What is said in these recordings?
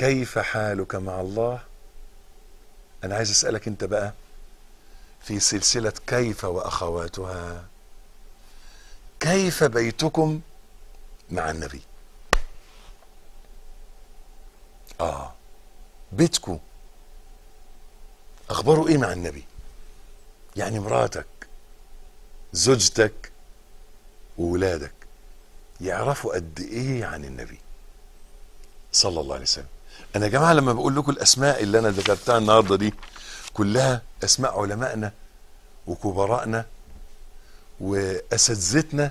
كيف حالك مع الله انا عايز اسالك انت بقى في سلسله كيف واخواتها كيف بيتكم مع النبي اه بيتكم اخباره ايه مع النبي يعني مراتك زوجتك وولادك يعرفوا قد ايه عن النبي صلى الله عليه وسلم انا يا جماعه لما بقول لكم الاسماء اللي انا ذكرتها النهارده دي كلها اسماء علمائنا وكبرائنا واساتذتنا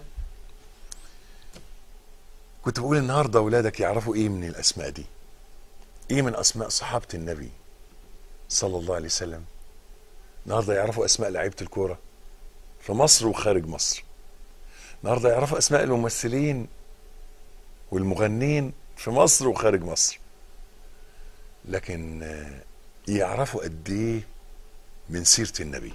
كنت بقول النهارده اولادك يعرفوا ايه من الاسماء دي ايه من اسماء صحابه النبي صلى الله عليه وسلم النهارده يعرفوا اسماء لعيبه الكوره في مصر وخارج مصر النهارده يعرفوا اسماء الممثلين والمغنين في مصر وخارج مصر لكن آه، يعرفوا قد ايه من سيره النبي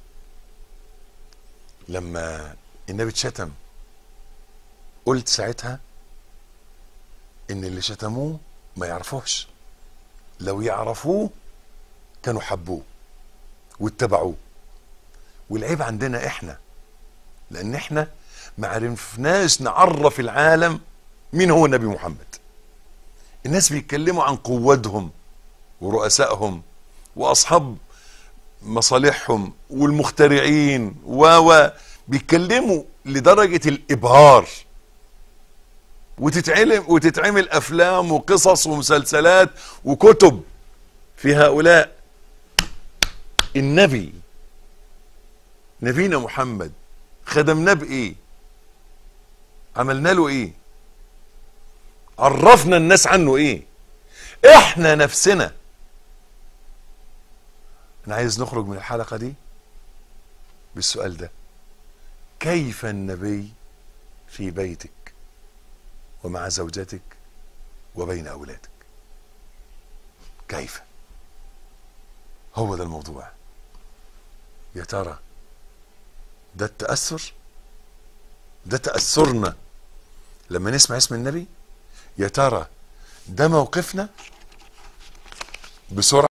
لما النبي اتشتم قلت ساعتها ان اللي شتموه ما يعرفوش لو يعرفوه كانوا حبوه واتبعوه والعيب عندنا احنا لان احنا ما عرفناش نعرف العالم مين هو النبي محمد الناس بيتكلموا عن قوتهم ورؤسائهم واصحاب مصالحهم والمخترعين و و بيتكلموا لدرجة الإبهار وتتعلم وتتعمل أفلام وقصص ومسلسلات وكتب في هؤلاء النبي نبينا محمد خدمناه بإيه عملنا له إيه عرفنا الناس عنه إيه إحنا نفسنا أنا عايز نخرج من الحلقة دي بالسؤال ده كيف النبي في بيتك ومع زوجتك وبين أولادك كيف هو ده الموضوع يا ترى ده التأثر ده تأثرنا لما نسمع اسم النبي يا ترى ده موقفنا بسرعة